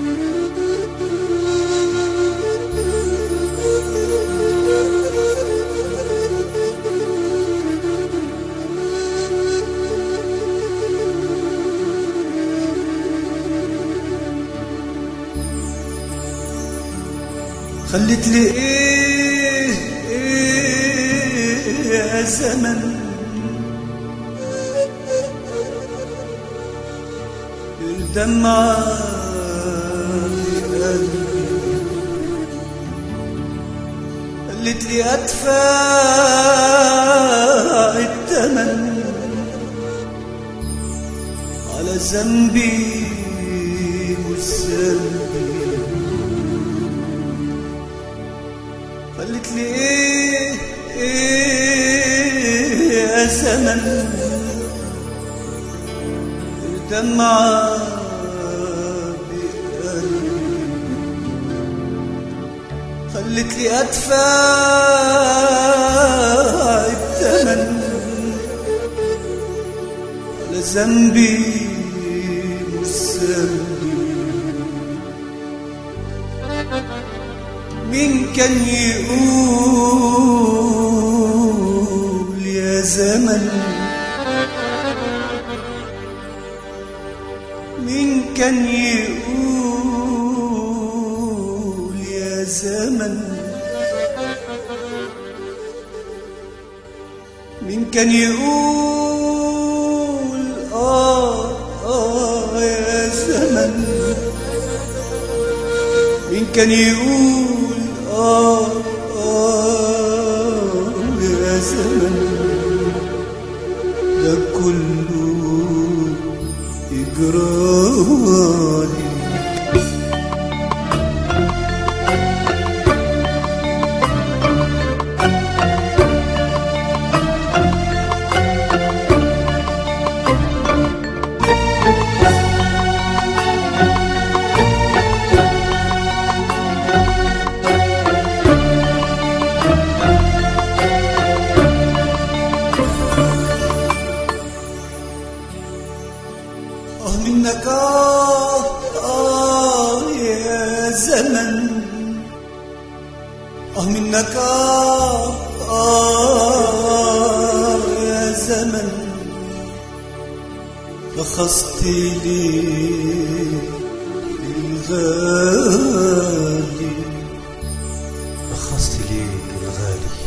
خلت لي ايه ايه يا زمن الدمعة في قلبي خلت لي ادفع الثمن على ذنبي وذنبي قالت لي ايه ايه يا زمن الدمعة بقلبي خلت لي ادفع الثمن على ذنبي مش ذنبي مين كان يقول يا زمن مين كان يقول يا زمن مين كان يقول آه آه يا زمن مين كان يقول آه آه يا زمن ده كله يجرالي آه منك آه آه يا زمن آه منك آه آه يا زمن رخصت لي الغالي رخصت لي الغالي